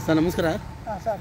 Sir ನಮಸ್ಕಾರ ಹಾಂ sir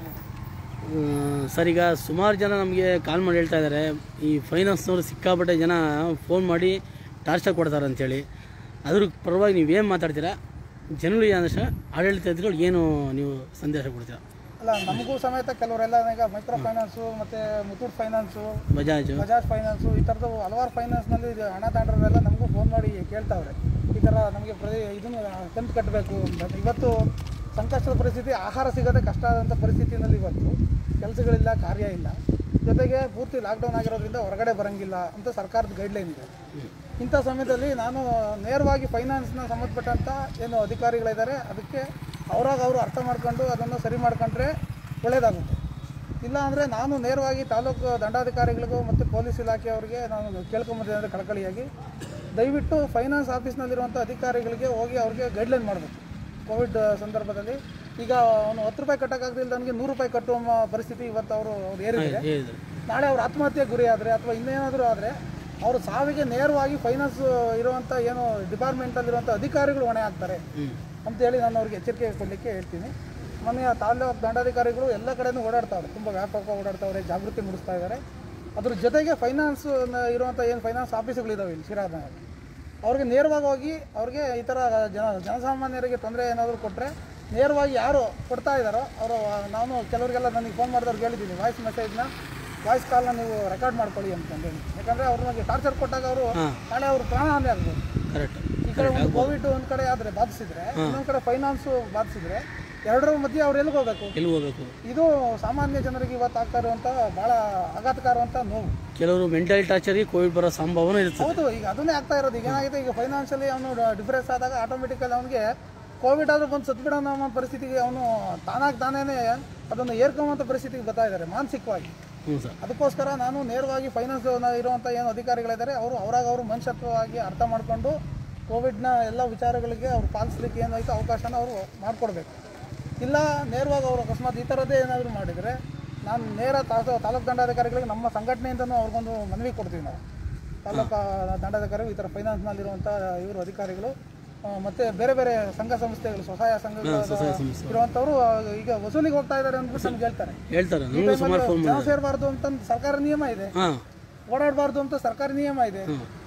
ಆ, ಸರ್ ಈಗ ಸುಮಾರು ಜನ ನಮಗೆ ಕಾಲ್ ಮಾಡಿ ಹೇಳ್ತಾ ಇದ್ದಾರೆ ಈ ಫೈನಾನ್ಸ್ನವರು ಸಿಕ್ಕಾಪಟ್ಟೆ ಜನ ಫೋನ್ ಮಾಡಿ ಟಾರ್ಚರ್ ಕೊಡ್ತಾರೆ ಅಂತೇಳಿ ಅದ್ರ ಪರವಾಗಿ ನೀವೇನು ಮಾತಾಡ್ತೀರಾ ಜನಗಳಿಗೆ ಅಂದ್ರೆ ಆಡಳಿತಾಧಿಗಳು ಏನು ನೀವು ಸಂದೇಶ ಕೊಡ್ತೀರಾ ಅಲ್ಲ ನಮಗೂ ಸಮೇತ ಕೆಲವರೆಲ್ಲ ಈಗ ಮೈಕ್ರೋ ಫೈನಾನ್ಸು ಮತ್ತು ಮುತ್ತೂಟ್ ಫೈನಾನ್ಸು ಬಜಾಜ್ ಬಜಾಜ್ ಫೈನಾನ್ಸು ಈ ಥರದ್ದು ಹಲವಾರು ಫೈನಾನ್ಸ್ನಲ್ಲಿ ಇದು ಹಣ ತಾಂಡ್ರೆಲ್ಲ ನಮಗೂ ಫೋನ್ ಮಾಡಿ ಕೇಳ್ತಾವ್ರೆ ಈ ಥರ ನಮಗೆ ಪ್ರತಿ ಇದನ್ನು ಕಂತು ಕಟ್ಟಬೇಕು ಅಂತ ಇವತ್ತು ಸಂಕಷ್ಟದ ಪರಿಸ್ಥಿತಿ ಆಹಾರ ಸಿಗೋದೇ ಕಷ್ಟ ಆದಂಥ ಪರಿಸ್ಥಿತಿನಲ್ಲಿ ಇವತ್ತು ಕೆಲಸಗಳಿಲ್ಲ ಕಾರ್ಯ ಇಲ್ಲ ಜೊತೆಗೆ ಪೂರ್ತಿ ಲಾಕ್ಡೌನ್ ಆಗಿರೋದ್ರಿಂದ ಹೊರಗಡೆ ಬರೋಂಗಿಲ್ಲ ಅಂತ ಸರ್ಕಾರದ ಗೈಡ್ಲೈನ್ ಇದೆ ಇಂಥ ಸಮಯದಲ್ಲಿ ನಾನು ನೇರವಾಗಿ ಫೈನಾನ್ಸ್ನ ಸಂಬಂಧಪಟ್ಟಂಥ ಏನು ಅಧಿಕಾರಿಗಳಿದ್ದಾರೆ ಅದಕ್ಕೆ ಅವರಾಗ ಅವರು ಅರ್ಥ ಮಾಡ್ಕೊಂಡು ಅದನ್ನು ಸರಿ ಮಾಡ್ಕೊಂಡ್ರೆ ಒಳ್ಳೆಯದಾಗುತ್ತೆ ಇಲ್ಲ ಅಂದರೆ ನಾನು ನೇರವಾಗಿ ತಾಲೂಕು ದಂಡಾಧಿಕಾರಿಗಳಿಗೂ ಮತ್ತು ಪೊಲೀಸ್ ಇಲಾಖೆಯವರಿಗೆ ನಾನು ಕೇಳ್ಕೊಂಬಂದಿದ್ದೆ ಕಳಕಳಿಯಾಗಿ ದಯವಿಟ್ಟು ಫೈನಾನ್ಸ್ ಆಫೀಸ್ನಲ್ಲಿರುವಂಥ ಅಧಿಕಾರಿಗಳಿಗೆ ಹೋಗಿ ಅವ್ರಿಗೆ ಗೈಡ್ಲೈನ್ ಮಾಡಬೇಕು ಕೋವಿಡ್ ಸಂದರ್ಭದಲ್ಲಿ ಈಗ ಅವನು ಹತ್ತು ರೂಪಾಯಿ ಕಟ್ಟೋಕ್ಕಾಗದಿಲ್ಲ ನನಗೆ ನೂರು ರೂಪಾಯಿ ಕಟ್ಟುವ ಮ- ಪರಿಸ್ಥಿತಿ ಇವತ್ತು ಅವರು ಅವ್ರು ಏರಿದ್ದಾರೆ ಹೇಳಿದ್ರು ನಾಳೆ ಅವ್ರು ಆತ್ಮಹತ್ಯೆ ಗುರಿ ಆದರೆ ಅಥವಾ ಇನ್ನೇನಾದರೂ ಆದರೆ ಅವರು ಸಾವಿಗೆ ನೇರವಾಗಿ ಫೈನಾನ್ಸ್ ಇರುವಂಥ ಏನು ಡಿಪಾರ್ಟ್ಮೆಂಟಲ್ಲಿರುವಂಥ ಅಧಿಕಾರಿಗಳು ಹೊಣೆ ಆಗ್ತಾರೆ ಹ್ಞೂ ಅಂತೇಳಿ ನಾನು ಅವ್ರಿಗೆ ಎಚ್ಚರಿಕೆ ಕೊಡಲಿಕ್ಕೆ ಹೇಳ್ತೀನಿ ಮೊನ್ನೆ ತಾಲೂಕು ದಂಡಾಧಿಕಾರಿಗಳು ಎಲ್ಲ ಕಡೆನೂ ಓಡಾಡ್ತಾವ್ರೆ ತುಂಬ ವ್ಯಾಪಕ ಓಡಾಡ್ತಾವ್ರೆ ಜಾಗೃತಿ ಮೂಡಿಸ್ತಾ ಇದ್ದಾರೆ ಅದ್ರ ಜೊತೆಗೆ ಫೈನಾನ್ಸ್ ಇರುವಂಥ ಏನು ಫೈನಾನ್ಸ್ ಆಫೀಸುಗಳಿದಾವೆ ಇಲ್ಲಿ ಶಿರಾದಲ್ಲಿ ಅವ್ರಿಗೆ ನೇರವಾಗಿ ಹೋಗಿ ಅವ್ರಿಗೆ ಈ ಥರ ಜನ ಜನಸಾಮಾನ್ಯರಿಗೆ ತೊಂದರೆ ಏನಾದರೂ ಕೊಟ್ಟರೆ ನೇರವಾಗಿ ಯಾರು ಕೊಡ್ತಾ ಇದ್ದಾರೋ ಅವರು ನಾನು ಕೆಲವರಿಗೆಲ್ಲ ನನಗೆ ಫೋನ್ ಮಾಡಿದವ್ರಿಗೆ ಹೇಳಿದ್ದೀನಿ ವಾಯ್ಸ್ ಮೆಸೇಜ್ನ ವಾಯ್ಸ್ ಕಾಲ್ನ ನೀವು ರೆಕಾರ್ಡ್ ಮಾಡ್ಕೊಳ್ಳಿ ಅಂತಂದೇಳಿ ಯಾಕಂದರೆ ಅವ್ರಿಗೆ ಟಾರ್ಚರ್ ಕೊಟ್ಟಾಗ ಅವರು ಹಾಂ ನಾಳೆ ಅವ್ರ ಪ್ರಾಣಹಾನಿ ಆಗ್ಬೋದು ಕರೆಕ್ಟ್ ಈ ಕಡೆ ಒಂದು ಕೋವಿಡ್ ಒಂದ್ ಕಡೆ ಆದ್ರೆ ಬಾಧಿಸಿದ್ರೆ ಇನ್ನೊಂದ್ ಕಡೆ ಫೈನಾನ್ಸ್ ಬಾಧಿಸಿದ್ರೆ ಎರಡರ ಮಧ್ಯೆ ಅವ್ರು ಎಲ್ಲಿಗೆ ಹೋಗ್ಬೇಕು ಎಲ್ಲಿ ಹೋಗ್ಬೇಕು ಇದು ಸಾಮಾನ್ಯ ಜನರಿಗೆ ಇವತ್ತು ಆಗ್ತಾ ಇರುವಂತ ಬಹಳ ಆಘಾತಕಾರವಂತ ನೋವು ಕೆಲವರು ಮೆಂಟಲ್ ಟಾರ್ಚರಿಗೆ ಕೋವಿಡ್ ಬರೋ ಸಂಭಾವನೆ ಇರ್ತದೆ ಹೌದು ಈಗ ಅದನ್ನೇ ಆಗ್ತಾ ಇರೋದು ಈಗ ಏನಾಗಿದೆ ಈಗ ಫೈನಾನ್ಷಿಯಲಿ ಅವನು ಡಿಫರೆನ್ಸ್ ಆದಾಗ ಆಟೋಮೆಟಿಕಲಿ ಅವನಿಗೆ ಕೋವಿಡ್ ಆದ್ರೂ ಬಂದು ಸತ್ಬಿಡೋಣ ಅನ್ನೋ ಪರಿಸ್ಥಿತಿಗೆ ಅವನು ತಾನಾಗಿ ತಾನೇನೆ ಅದನ್ನು ಏರ್ಕೊಂಬಂತ ಪರಿಸ್ಥಿತಿಗೆ ಬರ್ತಾ ಇದ್ದಾರೆ ಮಾನಸಿಕವಾಗಿ ಹ್ಞೂ ಸರ್ ಅದಕ್ಕೋಸ್ಕರ ನಾನು ನೇರವಾಗಿ ಫೈನಾನ್ಸ್ ಇರುವಂಥ ಏನು ಅಧಿಕಾರಿಗಳಿದ್ದಾರೆ ಅವರು ಅವರಾಗ ಅವರು ಮನುಷ್ಯತ್ವವಾಗಿ ಅರ್ಥ ಮಾಡಿಕೊಂಡು ಕೋವಿಡ್ನ ಎಲ್ಲ ವಿಚಾರಗಳಿಗೆ ಅವ್ರು ಪಾಲಿಸ್ಲಿಕ್ಕೆ ಏನಾಯ್ತು ಅವಕಾಶನ ಅವರು ಮಾಡಿಕೊಡ್ಬೇಕು ಇಲ್ಲ ನೇರವಾಗಿ ಅವರು ಅಕಸ್ಮಾತ್ ಈ ಥರದ್ದೇ ಏನಾದರೂ ಮಾಡಿದರೆ ನಾನು ನೇರ ತಾಲೂಕು ತಾಲೂಕು ದಂಡಾಧಿಕಾರಿಗಳಿಗೆ ನಮ್ಮ ಸಂಘಟನೆಯಿಂದನೂ ಅವ್ರಿಗೊಂದು ಮನವಿ ಕೊಡ್ತೀವಿ ನಾವು ತಾಲೂಕು ದಂಡಾಧಿಕಾರಿಗಳು ಈ ಥರ ಫೈನಾನ್ಸ್ನಲ್ಲಿರುವಂಥ ಇವರು ಅಧಿಕಾರಿಗಳು ಆ, ಮತ್ತೆ ಬೇರೆ ಬೇರೆ ಸಂಘ ಸಂಸ್ಥೆಗಳು ಸ್ವಸಹಾಯ ಸಂಘಗಳು ಇರುವಂಥವ್ರು ಈಗ ವಸೂಲಿಗೆ ಹೋಗ್ತಾ ಇದ್ದಾರೆ ಅಂದ್ಬಿಟ್ಟು ನಮ್ಗೆ ಹೇಳ್ತಾರೆ ಹೇಳ್ತಾರೆ ನನಗೂ ಸುಮಾರು ಫೋನ್ ಜನ ಸೇರಬಾರ್ದು ಅಂತ ಸರ್ಕಾರ ನಿಯಮ ಇದೆ ಹಾಂ ಓಡಾಡಬಾರ್ದು ಅಂತ ಸರ್ಕಾರಿ ನಿಯಮ ಇದೆ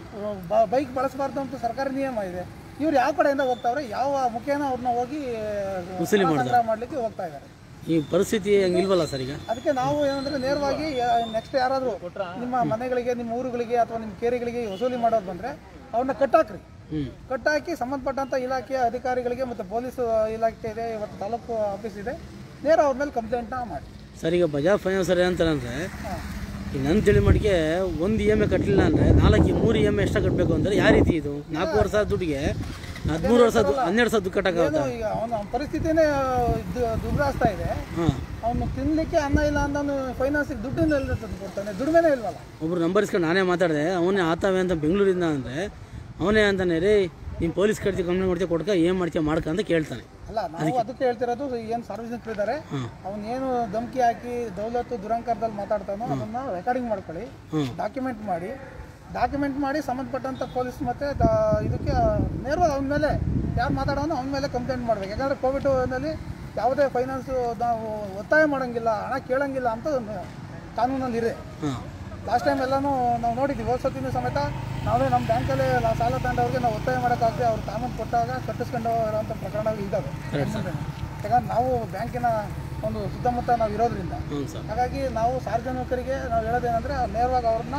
ಬೈಕ್ ಬಳಸಬಾರ್ದು ಅಂತ ಸರ್ಕಾರಿ ನಿಯಮ ಇದೆ ಇವ್ರು ಯಾವ ಕಡೆಯಿಂದ ಹೋಗ್ತಾವ್ರೆ ಯಾವ ಮುಖೇನ ಅವ್ರನ್ನ ಹೋಗಿ ವಸೂಲಿ ಹಣ ಸಂಗ್ರಹ ಮಾಡ್ಲಿಕ್ಕೆ ಹೋಗ್ತಾ ಇದ್ದಾರೆ ಈ ಪರಿಸ್ಥಿತಿ ಹಂಗಿಲ್ವಲ್ಲ ಸರ್ ಈಗ ಅದಕ್ಕೆ ನಾವು ಏನಂದ್ರೆ ನೇರವಾಗಿ ನೆಕ್ಸ್ಟ್ ಯಾರಾದರೂ ನಿಮ್ಮ ಮನೆಗಳಿಗೆ ನಿಮ್ಮ ಊರುಗಳಿಗೆ ಅಥವಾ ನಿಮ್ಮ ಕೇರಿಗಳಿಗೆ ವಸೂಲಿ ಮಾಡೋದು ಬಂದ್ರೆ ಅವ್ರನ್ನ ಕಟ್ಟಾಕ್ರಿ ಹ್ಞೂ ಕಟ್ಟಾಕಿ ಸಂಬಂಧಪಟ್ಟಂತ ಇಲಾಖೆಯ ಅಧಿಕಾರಿಗಳಿಗೆ ಮತ್ತು ಪೊಲೀಸ್ ಇಲಾಖೆ ಇದೆ ಇವತ್ತು ತಾಲೂಕು ಆಫೀಸ್ ಇದೆ ನೇರ ಅವ್ರ ಮೇಲೆ ಕಂಪ್ಲೇಂಟ್ನ ಮಾಡಿ ಸರ್ ಈಗ ಬಜಾಜ್ ಫೈನಾನ್ಸರ್ ಏನಂತಾರೆ ಅಂದರೆ ಹಾಂ ಈಗ ನನ್ನ ತಿಳಿ ಮಟ್ಟಿಗೆ ಒಂದು ಇ ಎಮ್ ಐ ಕಟ್ಟಲಿಲ್ಲ ಅಂದರೆ ನಾಲ್ಕು ಮೂರು ಇ ಎಮ್ ಐ ಎಷ್ಟ ಕಟ್ಟಬೇಕು ಅಂದರೆ ಯಾವ ರೀತಿ ಇದು ನಾಲ್ಕು ವರ್ಷ ದುಡ್ಡಿಗೆ ಹದಿಮೂರು ವರ್ಷ ದು- ಹನ್ನೆರಡು ಸಾವಿರ ದುಡ್ಡು ಕಟ್ಟಕ್ಕಾಗುತ್ತೆ ಏನು ಈಗ ಅವನ ಪರಿಸ್ಥಿತಿನೇ ದು- ದುರ್ಗಾಸ್ತಾ ಇದೆ ಹಾಂ ಅವನು ತಿನ್ಲಿಕ್ಕೆ ಅನ್ನ ಇಲ್ಲ ಅಂದವನು ಫೈನಾನ್ಸಿಗೆ ದುಡ್ಡಿನ ಎಲ್ಲಿ ತಂದು ಕೊಡ್ತಾನೆ ದುಡಿಮೆನೇ ಇಲ್ವಲ್ಲ ಒಬ್ರು ನಂಬರ್ ಇಸ್ಕೊಂಡು ನಾನೇ ಮಾತಾಡಿದೆ ಅವನೇ ಆತಾವೆ ಅಂತ ಬೆಂಗಳೂರಿಂದ ಅಂದರೆ ಅವನೇ ಅಂತಾನೆ ರೀ ನೀನು ಪೊಲೀಸ್ ಕಟ್ತಿ ಕಂಪ್ಲೇಂಟ್ ಮಾಡ್ತೀಯ ಕೊಡ್ಕ ಏನು ಮಾಡ್ತೀಯ ಮಾಡ್ಕ ಅಂತ ಕೇಳ್ತಾನೆ ಅಲ್ಲ ನಾವು ಅದಕ್ಕೆ ಹೇಳ್ತಿರೋದು ಏನು ಸಾರ್ವಜನಿಕರು ಇದ್ದಾರೆ ಹಾಂ ಅವನು ಏನು ಧಮಕಿ ಹಾಕಿ ದೌಲತ್ತು ದುರಂಕಾರದಲ್ಲಿ ಮಾತಾಡ್ತಾನೋ ಅದನ್ನ ರೆಕಾರ್ಡಿಂಗ್ ಮಾಡ್ಕೊಳ್ಳಿ ಹ್ಮ್. ಡಾಕ್ಯುಮೆಂಟ್ ಮಾಡಿ ಡಾಕ್ಯುಮೆಂಟ್ ಮಾಡಿ ಸಂಬಂಧಪಟ್ಟಂತ ಪೊಲೀಸ್ ಮತ್ತೆ ದ- ಇದಕ್ಕೆ ನೇರವಾಗಿ ಅವನ ಮೇಲೆ ಯಾರು ಮಾತಾಡೋನೋ ಅವನ ಮೇಲೆ ಕಂಪ್ಲೇಂಟ್ ಮಾಡ್ಬೇಕು ಯಾಕಂದ್ರೆ ಕೋವಿಡ್ನಲ್ಲಿ ಯಾವುದೇ ಫೈನಾನ್ಸ್ ನಾವು ಒತ್ತಾಯ ಮಾಡೋಂಗಿಲ್ಲ ಹಣ ಕೇಳಂಗಿಲ್ಲ ಅಂತ ಒಂದು ಕಾನೂನಲ್ಲಿ ಇದೆ ಹಾಂ ಲಾಸ್ಟ್ ಟೈಮ್ ಎಲ್ಲನೂ ನಾವು ನೋಡಿದ್ವಿ ಹೋದ ಸತಿನೂ ಸಮೇತ ನಾವೇ ನಮ್ಮ ಬ್ಯಾಂಕಲ್ಲೇ ಲಾ- ಸಾಲ ತಗೊಂಡವ್ರಿಗೆ ನಾವು ಒತ್ತಾಯ ಮಾಡೋಕ್ಕಾಗದೆ ಅವ್ರು ತಾಮನ್ ಕೊಟ್ಟಾಗ ಕಟ್ಟಿಸ್ಕೊಂಡು ಇರೋಂಥ ಪ್ರಕರಣಗಳು ಇದ್ದಾವೆ ಯಾಕಂದ್ರೆ ನಾವು ಬ್ಯಾಂಕಿನ ಒಂದು ಸುತ್ತಮುತ್ತ ನಾವು ಇರೋದ್ರಿಂದ ಹ್ಞೂ ಸರ್ ಹಾಗಾಗಿ ನಾವು ಸಾರ್ವಜನಿಕರಿಗೆ ನಾವು ಹೇಳೋದೇನೆಂದರೆ ನೇರವಾಗಿ ಅವ್ರನ್ನ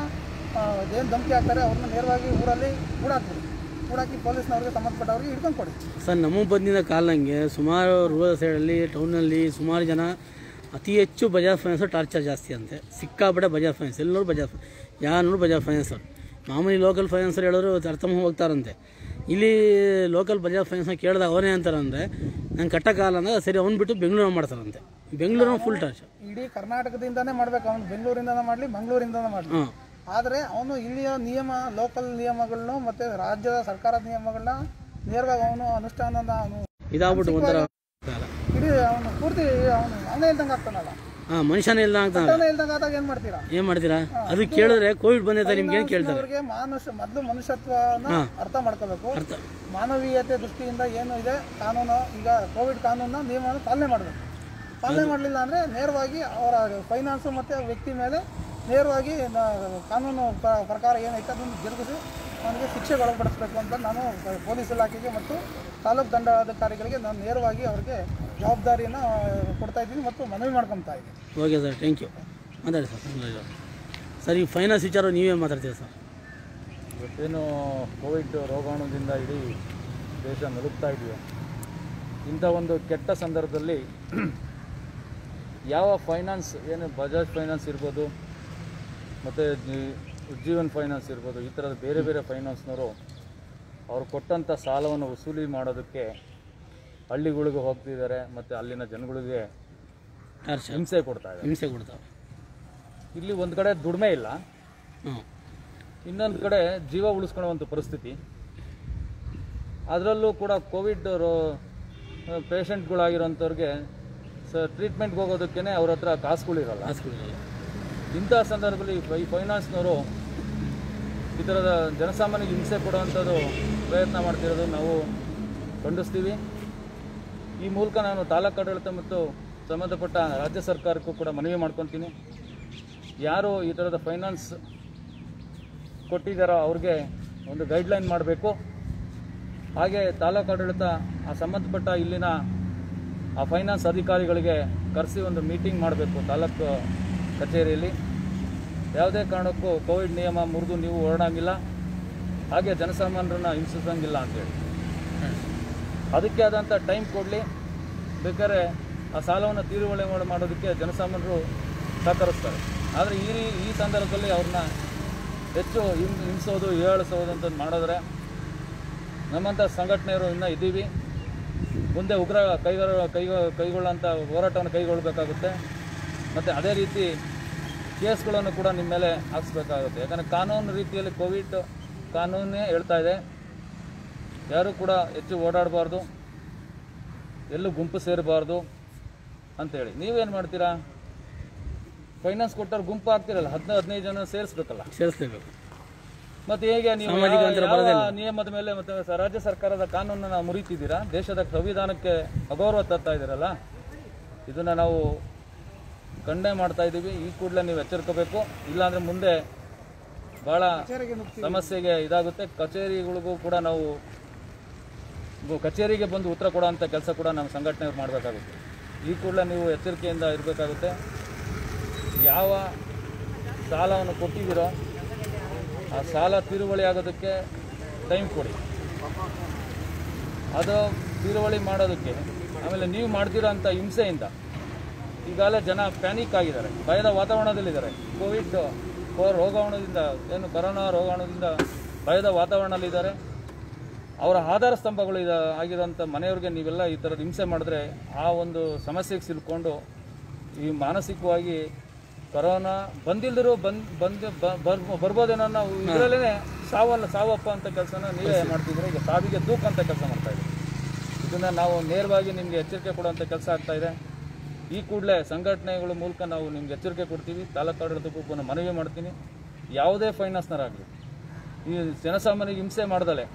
ಏನು ಧಮಕಿ ಹಾಕ್ತಾರೆ ಅವ್ರನ್ನ ನೇರವಾಗಿ ಊರಲ್ಲಿ ಕೂಡಾಕ್ಬಿಡಿ ಕೂಡಾಕಿ ಪೊಲೀಸ್ನವ್ರಿಗೆ ಸಂಬಂಧಪಟ್ಟವ್ರಿಗೆ ಹಿಡ್ಕೊಂಡು ಕೊಡಿ ಸರ್ ನಮ್ಮ ಬಂದಿದ್ದ ಕಾಲಂಗೆ ಸುಮಾರು ರೂರಲ್ ಸೈಡಲ್ಲಿ ಟೌನಲ್ಲಿ ಸುಮಾರು ಜನ ಅತಿ ಹೆಚ್ಚು ಬಜಾಜ್ ಫೈನಾನ್ಸರ್ ಟಾರ್ಚರ್ ಜಾಸ್ತಿ ಅಂತೆ ಸಿಕ್ಕಾಪಟ್ಟೆ ಬಜಾಜ್ ಫೈನಾನ್ಸ್ ಎಲ್ಲರೂ ಬಜಾಜ್ ಯಾರು ನೋಡು ಬಜಾಜ್ ಫೈನಾನ್ಸರ್ ಮಾಮೂಲಿ ಲೋಕಲ್ ಫೈನಾನ್ಸರ್ ಹೇಳೋರು ಅರ್ಥ ಹೋಗ್ತಾರಂತೆ ಇಲ್ಲಿ ಲೋಕಲ್ ಬಜಾಜ್ ಫೈನಾನ್ಸ್ನ ಕೇಳಿದಾಗ ಅವನೇ ಅಂತಾರಂದರೆ ನಂಗೆ ಕಟ್ಟಕ್ಕಾಗಲ್ಲ ಅಂದ್ರೆ ಸರಿ ಅವ್ನು ಬಿಟ್ಟು ಬೆಂಗಳೂರು ಮಾಡ್ತಾರಂತೆ ಬೆಂಗಳೂರು ಫುಲ್ ಟಾರ್ಚರ್ ಇಡೀ ಕರ್ನಾಟಕದಿಂದನೇ ಮಾಡ್ಬೇಕು ಅವ್ನು ಬೆಂಗಳೂರಿಂದನೇ ಮಾಡಲಿ ಮಂಗಳೂರಿಂದನೇ ಮಾಡಲಿ ಹಾಂ ಆದರೆ ಅವನು ಇಲ್ಲಿಯ ನಿಯಮ ಲೋಕಲ್ ನಿಯಮಗಳನ್ನು ಮತ್ತು ರಾಜ್ಯದ ಸರ್ಕಾರದ ನಿಯಮಗಳನ್ನ ನೇರವಾಗಿ ಅವನು ಅನುಷ್ಠಾನನ ಅವನು ಇದಾಗ್ಬಿಟ್ಟು ಒಂಥರ ಇಡೀ ಅವನು ಪೂರ್ತಿ ಅವನು ಅವನೇ ಇಲ್ದಂಗೆ ಆಗ್ತಾನಲ್ಲ ಹಾಂ ಮನುಷ್ಯನೇ ಇಲ್ಲ ಅಂತ ಅವನೇ ಇಲ್ದಂಗೆ ಆದಾಗ ಏನು ಮಾಡ್ತೀರಾ ಏನು ಮಾಡ್ತೀರಾ ಅದು ಕೇಳಿದ್ರೆ ಕೋವಿಡ್ ಬಂದೈತೆ ನಿಮ್ಗೆ ಏನು ಕೇಳ್ತಾರೆ ಅವ್ರಿಗೆ ಮಾನುಷ ಮೊದಲು ಮನುಷ್ಯತ್ವನ ಅರ್ಥ ಮಾಡ್ಕೋಬೇಕು ಅರ್ಥ ಮಾನವೀಯತೆ ದೃಷ್ಟಿಯಿಂದ ಏನು ಇದೆ ಕಾನೂನು ಈಗ ಕೋವಿಡ್ ಕಾನೂನ ನಿಯಮವನ್ನು ಪಾಲನೆ ಮಾಡಬೇಕು ಪಾಲನೆ ಮಾಡಲಿಲ್ಲ ಅಂದರೆ ನೇರವಾಗಿ ಅವರ ಫೈನಾನ್ಸು ಮತ್ತು ವ್ಯಕ್ತಿ ಮೇಲೆ ನೇರವಾಗಿ ನ- ಕಾನೂನು ಪ್ರ- ಪ್ರಕಾರ ಏನೈತೆ ಅದನ್ನು ಜರುಗಿಸಿ ಅವನಿಗೆ ಶಿಕ್ಷೆಗೆ ಒಳಪಡಿಸಬೇಕು ಅಂತ ನಾನು ಪೊಲೀಸ್ ಇಲಾಖೆಗೆ ಮತ್ತು ತಾಲೂಕು ದಂಡಾಧಿಕಾರಿಗಳಿಗೆ ನಾನು ನೇರವಾಗಿ ಅವರಿಗೆ ಜವಾಬ್ದಾರಿಯನ್ನು ಕೊಡ್ತಾ ಇದ್ದೀನಿ ಮತ್ತು ಮನವಿ ಮಾಡ್ಕೊತಾ ಇದ್ದೀನಿ ಓಕೆ ಸರ್ ಥ್ಯಾಂಕ್ ಯು ಮಾತಾಡಿ ಸರ್ ತೊಂದ್ರೆ ಇಲ್ಲ. ಸರ್ ಈ ಫೈನಾನ್ಸ್ ವಿಚಾರ ನೀವೇ ಮಾತಾಡ್ತೀರಾ ಸರ್ ಇವತ್ತೇನು ಕೋವಿಡ್ ರೋಗಾಣುದಿಂದ ಇಡೀ ದೇಶ ನಲುಗ್ತಾ ಇದೆಯೋ ಇಂಥ ಒಂದು ಕೆಟ್ಟ ಸಂದರ್ಭದಲ್ಲಿ ಯಾವ ಫೈನಾನ್ಸ್ ಏನು ಬಜಾಜ್ ಫೈನಾನ್ಸ್ ಇರ್ಬೋದು ಮತ್ತು ಉಜ್ಜೀವನ್ ಫೈನಾನ್ಸ್ ಇರ್ಬೋದು ಈ ಥರದ ಬೇರೆ ಬೇರೆ ಫೈನಾನ್ಸ್ನವರು ಅವ್ರು ಕೊಟ್ಟಂಥ ಸಾಲವನ್ನು ವಸೂಲಿ ಮಾಡೋದಕ್ಕೆ ಹಳ್ಳಿಗಳಿಗೆ ಹೋಗ್ತಿದ್ದಾರೆ ಮತ್ತು ಅಲ್ಲಿನ ಜನಗಳಿಗೆ ಟಾರ್ಚರ್ ಹಿಂಸೆ ಕೊಡ್ತಾ ಇದ್ದಾರೆ ಹಿಂಸೆ ಕೊಡ್ತಾವೆ ಇಲ್ಲಿ ಒಂದು ಕಡೆ ದುಡಿಮೆ ಇಲ್ಲ ಹಾಂ ಇನ್ನೊಂದು ಕಡೆ ಜೀವ ಉಳಿಸ್ಕೊಳ್ಳುವಂಥ ಪರಿಸ್ಥಿತಿ ಅದರಲ್ಲೂ ಕೂಡ ಕೋವಿಡ್ ರೋ ಪೇಷಂಟ್ಗಳಾಗಿರೋಂಥವ್ರಿಗೆ ಸ ಟ್ರೀಟ್ಮೆಂಟ್ಗೆ ಹೋಗೋದಕ್ಕೇ ಅವ್ರ ಹತ್ರ ಕಾಸುಗಳಿರಲ್ಲ ಹಾಸ್ಪಿಟಲ್ ಇಂಥ ಸಂದರ್ಭದಲ್ಲಿ ಈ ಫೈ- ಫೈನಾನ್ಸ್ನವರು ಈ ಥರದ ಜನಸಾಮಾನ್ಯರಿಗೆ ಹಿಂಸೆ ಕೊಡುವಂಥದ್ದು ಪ್ರಯತ್ನ ಮಾಡ್ತಿರೋದು ನಾವು ಖಂಡಿಸ್ತೀವಿ ಈ ಮೂಲಕ ನಾನು ತಾಲೂಕು ಆಡಳಿತ ಮತ್ತು ಸಂಬಂಧಪಟ್ಟ ರಾಜ್ಯ ಸರ್ಕಾರಕ್ಕೂ ಕೂಡ ಮನವಿ ಮಾಡ್ಕೊತೀನಿ ಯಾರು ಈ ಥರದ ಫೈನಾನ್ಸ್ ಕೊಟ್ಟಿದ್ದಾರೋ ಅವ್ರಿಗೆ ಒಂದು ಗೈಡ್ಲೈನ್ ಮಾಡಬೇಕು ಹಾಗೆ ತಾಲೂಕು ಆಡಳಿತ ಆ ಸಂಬಂಧಪಟ್ಟ ಇಲ್ಲಿನ ಆ ಫೈನಾನ್ಸ್ ಅಧಿಕಾರಿಗಳಿಗೆ ಕರೆಸಿ ಒಂದು ಮೀಟಿಂಗ್ ಮಾಡಬೇಕು ತಾಲೂಕು ಕಚೇರಿಯಲ್ಲಿ ಯಾವುದೇ ಕಾರಣಕ್ಕೂ ಕೋವಿಡ್ ನಿಯಮ ಮುರಿದು ನೀವು ಹೊರಡಂಗಿಲ್ಲ ಹಾಗೆ ಜನಸಾಮಾನ್ಯರನ್ನ ಹಿಂಸಿಸಂಗಿಲ್ಲ ಅಂತೇಳಿ ಅದಕ್ಕೆ ಆದಂಥ ಟೈಮ್ ಕೊಡಲಿ ಬೇಕಾದ್ರೆ ಆ ಸಾಲವನ್ನು ತೀರುವಳಿ ಮಾಡ್- ಮಾಡೋದಕ್ಕೆ ಜನಸಾಮಾನ್ಯರು ಸಹಕರಿಸ್ತಾರೆ ಆದರೆ ಈ ರೀ- ಈ ಸಂದರ್ಭದಲ್ಲಿ ಅವ್ರನ್ನ ಹೆಚ್ಚು ಹಿಂ ಹಿಂಸೋದು ಏಳಿಸೋದು ಅಂತ ಮಾಡಿದ್ರೆ ನಮ್ಮಂಥ ಸಂಘಟನೆಯವರು ಇನ್ನೂ ಇದ್ದೀವಿ ಮುಂದೆ ಉಗ್ರ ಕೈಗಾರ ಕೈಗ ಕೈಗೊಳ್ಳೋಂಥ ಹೋರಾಟವನ್ನು ಕೈಗೊಳ್ಳಬೇಕಾಗುತ್ತೆ ಮತ್ತು ಅದೇ ರೀತಿ ಕೇಸ್ಗಳನ್ನು ಕೂಡ ನಿಮ್ಮ ಮೇಲೆ ಹಾಕ್ಸ್ಬೇಕಾಗುತ್ತೆ ಯಾಕಂದರೆ ಕಾನೂನು ರೀತಿಯಲ್ಲಿ ಕೋವಿಡ್ ಕಾನೂನೇ ಹೇಳ್ತಾ ಇದೆ ಯಾರೂ ಕೂಡ ಹೆಚ್ಚು ಓಡಾಡಬಾರ್ದು ಎಲ್ಲೂ ಗುಂಪು ಸೇರಬಾರ್ದು ಅಂತೇಳಿ ನೀವೇನು ಮಾಡ್ತೀರಾ ಫೈನಾನ್ಸ್ ಕೊಟ್ಟವ್ರು ಗುಂಪು ಆಗ್ತಿರಲ್ಲ ಹದಿನೈದು ಹದಿನೈದು ಜನ ಸೇರಿಸ್ಬೇಕಲ್ಲ ಸೇರಿಸ್ಲೇಬೇಕು ಮತ್ತೆ ಹೇಗೆ ನೀವು ಸಾಮಾಜಿಕ ಯಾವ- ಅಂತರ ಯಾವ ಬರೋದಿಲ್ಲ. ನಿಯಮದ ಮೇಲೆ ಮತ್ತೆ ಸ- ರಾಜ್ಯ ಸರ್ಕಾರದ ಕಾನೂನನ್ನ ಮುರಿತಿದ್ದೀರಾ ದೇಶದ ಸಂವಿಧಾನಕ್ಕೆ ಅಗೌರವ ತರ್ತಾ ಇದ್ದೀರಲ್ಲ ಇದನ್ನ ನಾವು ಖಂಡನೆ ಮಾಡ್ತಾ ಇದ್ದೀವಿ ಈ ಕೂಡಲೇ ನೀವು ಎಚ್ಚರಿಕೋಬೇಕು ಇಲ್ಲಾಂದ್ರೆ ಮುಂದೆ ಬಹಳ ಕಚೇರಿಗೆ ನುಗ್ಗಿ ಸಮಸ್ಯೆಗೆ ಇದಾಗುತ್ತೆ ಕಚೇರಿಗಳಿಗೂ ಕೂಡ ನಾವು ಗು- ಕಚೇರಿಗೆ ಬಂದು ಉತ್ತರ ಕೊಡೋಂಥ ಕೆಲಸ ಕೂಡ ನಮ್ಮ ಸಂಘಟನೆಯವ್ರು ಮಾಡಬೇಕಾಗುತ್ತೆ ಈ ಕೂಡಲೇ ನೀವು ಎಚ್ಚರಿಕೆಯಿಂದ ಇರಬೇಕಾಗುತ್ತೆ ಯಾವ ಸಾಲವನ್ನು ಕೊಟ್ಟಿದ್ದೀರೋ ಆ ಸಾಲ ತೀರುವಳಿ ಆಗೋದಕ್ಕೆ ಟೈಮ್ ಕೊಡಿ ಅದು ತೀರುವಳಿ ಮಾಡೋದಕ್ಕೆ ಆಮೇಲೆ ನೀವು ಮಾಡ್ತಿರೋ ಅಂಥ ಹಿಂಸೆಯಿಂದ ಈಗಾಗಲೇ ಜನ ಪ್ಯಾನಿಕ್ ಆಗಿದ್ದಾರೆ ಭಯದ ವಾತಾವರಣದಲ್ಲಿದ್ದಾರೆ ಕೋವಿಡ್ ಕೋ- ರೋಗಾಣುದಿಂದ ಏನು ಕೊರೋನಾ ರೋಗಾಣುದಿಂದ ಭಯದ ವಾತಾವರಣದಲ್ಲಿದ್ದಾರೆ ಅವರ ಆಧಾರ ಸ್ತಂಭಗಳು ಇದ ಆಗಿರೋಂಥ ಮನೆಯವ್ರಿಗೆ ನೀವೆಲ್ಲ ಈ ಥರದ ಹಿಂಸೆ ಮಾಡಿದ್ರೆ ಆ ಒಂದು ಸಮಸ್ಯೆಗೆ ಸಿಲ್ಕೊಂಡು ಈ ಮಾನಸಿಕವಾಗಿ ಕೊರೋನಾ ಬಂದಿಲ್ದಿರೋ ಬಂದ್ ಬಂದು ಬ- ಬರ್ ಬರ್ಬೋದೇನೋ ನಾವು ಇದರಲ್ಲೇ ಸಾವಲ್ಲ ಸಾವಪ್ಪ ಅಂತ ಕೆಲಸನ ನೀವೇ ಮಾಡ್ತಿದ್ರೆ ಈಗ ಸಾವಿಗೆ ದೂಕ ಅಂತ ಕೆಲಸ ಮಾಡ್ತಾ ಇದ್ದೀವಿ ಇದನ್ನು ನಾವು ನೇರವಾಗಿ ನಿಮಗೆ ಎಚ್ಚರಿಕೆ ಕೊಡುವಂಥ ಕೆಲಸ ಆಗ್ತಾ ಇದೆ ಈ ಕೂಡಲೇ ಸಂಘಟನೆಗಳ ಮೂಲಕ ನಾವು ನಿಮ್ಗೆ ಎಚ್ಚರಿಕೆ ಕೊಡ್ತೀವಿ ತಾಲೂಕು ಆಡಳಿತಕ್ಕೂ ಕೂಡ ಮನವಿ ಮಾಡ್ತೀನಿ ಯಾವುದೇ ಫೈನಾನ್ಸ್ನರಾಗಲಿ ಈ ಜನಸಾಮಾನ್ಯರಿಗೆ ಹಿಂಸೆ ಮಾಡ್ದಲೆ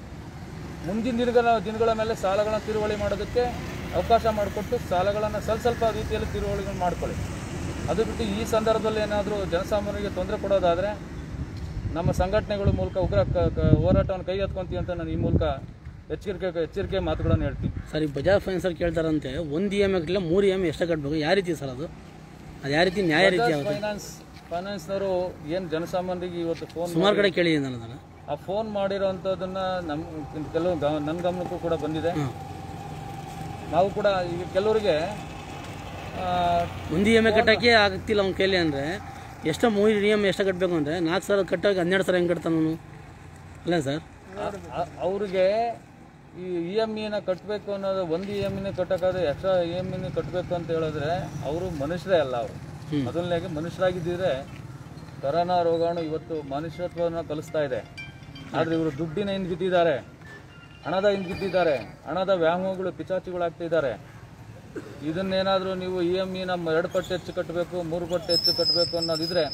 ಮುಂದಿನ ದಿನಗಳ ದಿನಗಳ ಮೇಲೆ ಸಾಲಗಳನ್ನು ತಿರುವಳಿ ಮಾಡೋದಕ್ಕೆ ಅವಕಾಶ ಮಾಡಿಕೊಟ್ಟು ಸಾಲಗಳನ್ನು ಸ್ವಲ್ಪ ಸ್ವಲ್ಪ ರೀತಿಯಲ್ಲಿ ತಿರುವಳಿಗಳು ಮಾಡ್ಕೊಳ್ಳಿ ಅದು ಬಿಟ್ಟು ಈ ಸಂದರ್ಭದಲ್ಲಿ ಏನಾದರೂ ಜನಸಾಮಾನ್ಯರಿಗೆ ತೊಂದರೆ ಕೊಡೋದಾದರೆ ನಮ್ಮ ಸಂಘಟನೆಗಳ ಮೂಲಕ ಉಗ್ರ ಕ- ಕ- ಹೋರಾಟವನ್ನು ಕೈಗೆತ್ಕೊಂತೀವಿ ಅಂತ ನಾನು ಈ ಮೂಲಕ ಎಚ್ಚರಿಕೆ ಎಚ್ಚರಿಕೆ ಮಾತುಗಳನ್ನು ಹೇಳ್ತೀನಿ ಸರ್ ಈ ಬಜಾಜ್ ಫೈನಾನ್ಸರ್ ಕೇಳ್ತಾರಂತೆ ಒಂದು ಇ ಎಮ್ ಇಲ್ಲ ಮೂರು ಇ ಎಮ್ ಎಷ್ಟು ಕಟ್ಟಬೇಕು ಯಾವ ರೀತಿ ಸರ್ ಅದು ಅದು ಯಾವ ರೀತಿ ನ್ಯಾಯ ರೀತಿ ಆಗುತ್ತೆ ಫೈನಾನ್ಸ್ ಫೈನಾನ್ಸ್ನವರು ಏನು ಜನಸಾಮಾನ್ಯರಿಗೆ ಇವತ್ತು ಫೋನ್ ಸುಮಾರು ಕಡೆ ಕೇಳಿದ್ದೀನಿ ನಾನು ಅದನ್ನು ಆ ಫೋನ್ ಮಾಡಿರೋವಂಥದ್ದನ್ನ ನಮ್ಮ ಕೆಲವು ಗ ನನ್ನ ಗಮನಕ್ಕೂ ಕೂಡ ಬಂದಿದೆ ಹಾಂ ನಾವು ಕೂಡ ಈಗ ಕೆಲವರಿಗೆ ಆ, ಒಂದು ಇ ಎಮ್ ಐ ಕಟ್ಟೋಕ್ಕೆ ಆಗ್ತಿಲ್ಲ ಅವ್ನ ಕೈಲಿ ಅಂದರೆ ಎಷ್ಟೋ ಮೂರು ಇ ಎಮ್ ಎಷ್ಟು ಕಟ್ಟಬೇಕು ಅಂದರೆ ನಾಲ್ಕು ಸಾವಿರ ಕಟ್ಟೋಕೆ ಹನ್ನೆರಡು ಸಾವಿರ ಹೆಂಗೆ ಕಟ್ತಾನೆ ಅವನು ಅಲ್ಲ ಸರ್ ಆ- ಆ- ಅವ್ರಿಗೆ ಈ ಇ ಎಮ್ ಇನ ಕಟ್ಟಬೇಕು ಅನ್ನೋದು ಒಂದು ಇ ಎಮ್ ಇನ ಕಟ್ಟೋಕ್ಕಾದ್ರೆ ಎಕ್ಸ್ಟ್ರಾ ಇ ಎಮ್ ಇನ ಕಟ್ಟಬೇಕು ಅಂತ ಹೇಳಿದ್ರೆ ಅವರು ಮನುಷ್ಯರೇ ಅಲ್ಲ ಅವರು ಮೊದಲನೇಗೆ ಮನುಷ್ಯರಾಗಿದ್ದಿದ್ರೆ ಕರೋನಾ ರೋಗಾಣು ಇವತ್ತು ಮನುಷ್ಯತ್ವವನ್ನು ಕಲಿಸ್ತಾ ಇದೆ ಆದರೆ ಇವರು ದುಡ್ಡಿನ ಹಿಂದೆ ಬಿದ್ದಿದ್ದಾರೆ ಹಣದ ಹಿಂದೆ ಬಿದ್ದಿದ್ದಾರೆ ಹಣದ ವ್ಯಾಮೋಹಗಳು ಪಿಚಾಚಿಗಳಾಗ್ತಿದ್ದಾರೆ ಇದನ್ನೇನಾದರೂ ನೀವು ಇ ಎಮ್ ಇನ ಎರಡು ಪಟ್ಟು ಹೆಚ್ಚು ಕಟ್ಟಬೇಕು ಮೂರು ಪಟ್ಟು ಹೆಚ್ಚು ಕಟ್ಟಬೇಕು ಅನ್ನೋದಿದ್ರೆ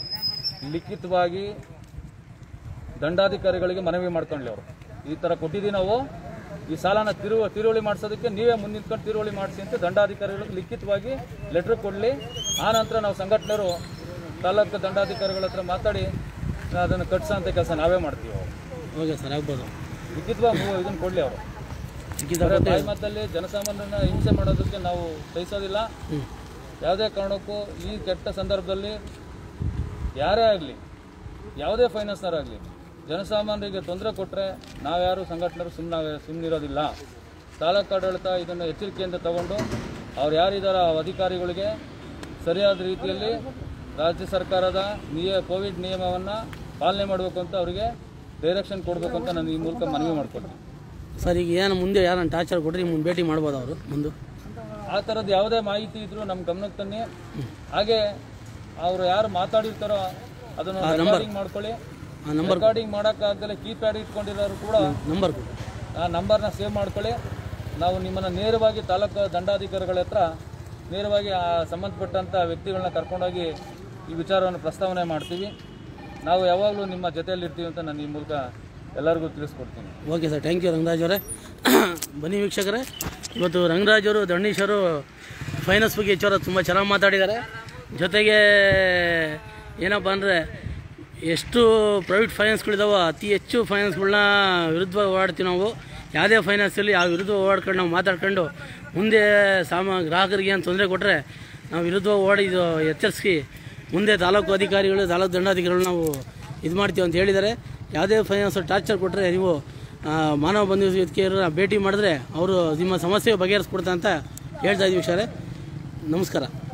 ಲಿಖಿತವಾಗಿ ದಂಡಾಧಿಕಾರಿಗಳಿಗೆ ಮನವಿ ಮಾಡ್ಕೊಳ್ಳಿ ಅವರು ಈ ಥರ ಕೊಟ್ಟಿದ್ದೀವಿ ನಾವು ಈ ಸಾಲನ ತಿರು ತಿರುವಳಿ ಮಾಡಿಸೋದಕ್ಕೆ ನೀವೇ ಮುಂದೆ ನಿಂತ್ಕೊಂಡು ತಿರುವಳಿ ಮಾಡಿಸಿ ಅಂತ ದಂಡಾಧಿಕಾರಿಗಳಿಗೆ ಲಿಖಿತವಾಗಿ ಲೆಟ್ರ್ ಕೊಡಲಿ ಆ ನಂತರ ನಾವು ಸಂಘಟನೆಯವರು ತಾಲೂಕು ದಂಡಾಧಿಕಾರಿಗಳ ಹತ್ರ ಮಾತಾಡಿ ಅದನ್ನು ಕಟ್ಸೋಂಥ ಕೆಲಸ ನಾವೇ ಮಾಡ್ತೀವಿ ಅವರು ಓಕೆ ಸರ್ ಆಗ್ಬೋದು ಲಿಖಿತವಾಗಿ ಇದನ್ನು ಕೊಡಲಿ ಅವರು ಲಿಖಿತ ಬರೀ ಬಾಯಿ ಮಾತಲ್ಲಿ ಜನಸಾಮಾನ್ಯರನ್ನ ಹಿಂಸೆ ಮಾಡೋದಕ್ಕೆ ನಾವು ಸಹಿಸೋದಿಲ್ಲ ಹ್ಞೂ ಯಾವುದೇ ಕಾರಣಕ್ಕೂ ಈ ಕೆಟ್ಟ ಸಂದರ್ಭದಲ್ಲಿ ಯಾರೇ ಆಗಲಿ ಯಾವುದೇ ಫೈನಾನ್ಸ್ನವರಾಗಲಿ ಜನಸಾಮಾನ್ಯರಿಗೆ ತೊಂದರೆ ಕೊಟ್ಟರೆ ನಾವ್ಯಾರು ಸಂಘಟನೆರು ಸುಮ್ಮನೆ ಸುಮ್ಮನಿರೋದಿಲ್ಲ ತಾಲೂಕು ಆಡಳಿತ ಇದನ್ನು ಎಚ್ಚರಿಕೆಯಿಂದ ತಗೊಂಡು ಅವ್ರು ಯಾರಿದ್ದಾರ ಆ ಅಧಿಕಾರಿಗಳಿಗೆ ಸರಿಯಾದ ರೀತಿಯಲ್ಲಿ ರಾಜ್ಯ ಸರ್ಕಾರದ ನಿಯ ಕೋವಿಡ್ ನಿಯಮವನ್ನು ಪಾಲನೆ ಮಾಡಬೇಕು ಅಂತ ಅವರಿಗೆ ಡೈರೆಕ್ಷನ್ ಕೊಡಬೇಕು ಅಂತ ನಾನು ಈ ಮೂಲಕ ಮನವಿ ಮಾಡ್ಕೊಳ್ತೀನಿ ಸರ್ ಈಗ ಏನು ಮುಂದೆ ಯಾರನ್ನ ಟಾರ್ಚರ್ ಕೊಟ್ಟರೆ ಮುಂದೆ ಭೇಟಿ ಮಾಡ್ಬೋದು ಅವರು ಮುಂದೆ ಆ ಥರದ್ದು ಯಾವುದೇ ಮಾಹಿತಿ ಇದ್ರೂ ನಮ್ಮ ಗಮನಕ್ಕೆ ತನ್ನಿ ಹಾಗೆ ಅವರು ಯಾರು ಮಾತಾಡಿರ್ತಾರೋ ಅದನ್ನು ರೆಕಾರ್ಡಿಂಗ್ ಮಾಡ್ಕೊಳ್ಳಿ ಆ ನಂಬರ್ ರೆಕಾರ್ಡಿಂಗ್ ಮಾಡೋಕ್ಕಾಗದಲ್ಲೇ ಕೀಪ್ಯಾಡ್ ಇಟ್ಕೊಂಡಿರೋರು ಕೂಡ ನಂಬರ್ ಕೊಡಿ ಆ ನಂಬರ್ನ ಸೇವ್ ಮಾಡ್ಕೊಳ್ಳಿ ನಾವು ನಿಮ್ಮನ್ನು ನೇರವಾಗಿ ತಾಲೂಕು ದಂಡಾಧಿಕಾರಿಗಳ ಹತ್ರ ನೇರವಾಗಿ ಆ ಸಂಬಂಧಪಟ್ಟಂಥ ವ್ಯಕ್ತಿಗಳನ್ನ ಕರ್ಕೊಂಡೋಗಿ ಈ ವಿಚಾರವನ್ನು ಪ್ರಸ್ತಾವನೆ ಮಾಡ್ತೀವಿ ನಾವು ಯಾವಾಗಲೂ ನಿಮ್ಮ ಜೊತೆಯಲ್ಲಿ ಇರ್ತೀವಿ ಅಂತ ನಾನು ಈ ಮೂಲಕ ಎಲ್ಲರಿಗೂ ತಿಳಿಸ್ಕೊಡ್ತೀನಿ okay sir thank you Rangaraj ಅವರೇ ಬನ್ನಿ ವೀಕ್ಷಕರೇ ಇವತ್ತು ರಂಗರಾಜ್ ಅವರು ದಂಡೀಶರು ಫೈನಾನ್ಸ್ ಬಗ್ಗೆ ಹೆಚ್ಚು ತುಂಬ ಚೆನ್ನಾಗಿ ಮಾತಾಡಿದ್ದಾರೆ ಜೊತೆಗೆ ಏನಪ್ಪ ಅಂದರೆ ಎಷ್ಟು ಪ್ರೈವೇಟ್ ಫೈನಾನ್ಸ್ಗಳಿದಾವೋ ಅತಿ ಹೆಚ್ಚು ಫೈನಾನ್ಸ್ಗಳನ್ನ ವಿರುದ್ಧವಾಗಿ ಓಡಾಡ್ತೀವಿ ನಾವು ಯಾವುದೇ ಫೈನಾನ್ಸಲ್ಲಿ ಆ ವಿರುದ್ಧ ಓಡಾಡ್ಕೊಂಡು ನಾವು ಮಾತಾಡ್ಕೊಂಡು ಮುಂದೆ ಸಾಮ ಗ್ರಾಹಕರಿಗೆ ಏನು ತೊಂದರೆ ಕೊಟ್ಟರೆ ನಾವು ವಿರುದ್ಧವಾಗಿ ಓಡಿ ಇದು ಎಚ್ಚರಿಸಿ ಮುಂದೆ ತಾಲೂಕು ಅಧಿಕಾರಿಗಳು ತಾಲೂಕು ದಂಡಾಧಿಕಾರಿಗಳು ನಾವು ಇದು ಮಾಡ್ತೀವಿ ಅಂತ ಹೇಳಿದ್ದಾರೆ ಯಾವುದೇ ಫೈನಾನ್ಸ್ ಟಾರ್ಚರ್ ಕೊಟ್ಟರೆ ನೀವು ಆ, ಮಾನವ ಬಂಧು ವೇದಿಕೆಯವ್ರನ್ನ ಭೇಟಿ ಮಾಡಿದ್ರೆ ಅವರು ನಿಮ್ಮ ಸಮಸ್ಯೆ ಬಗೆಹರಿಸ್ಕೊಡ್ತಾ ಅಂತ ಹೇಳ್ತಾ ಇದ್ದೀವಿ ಸರ್ ನಮಸ್ಕಾರ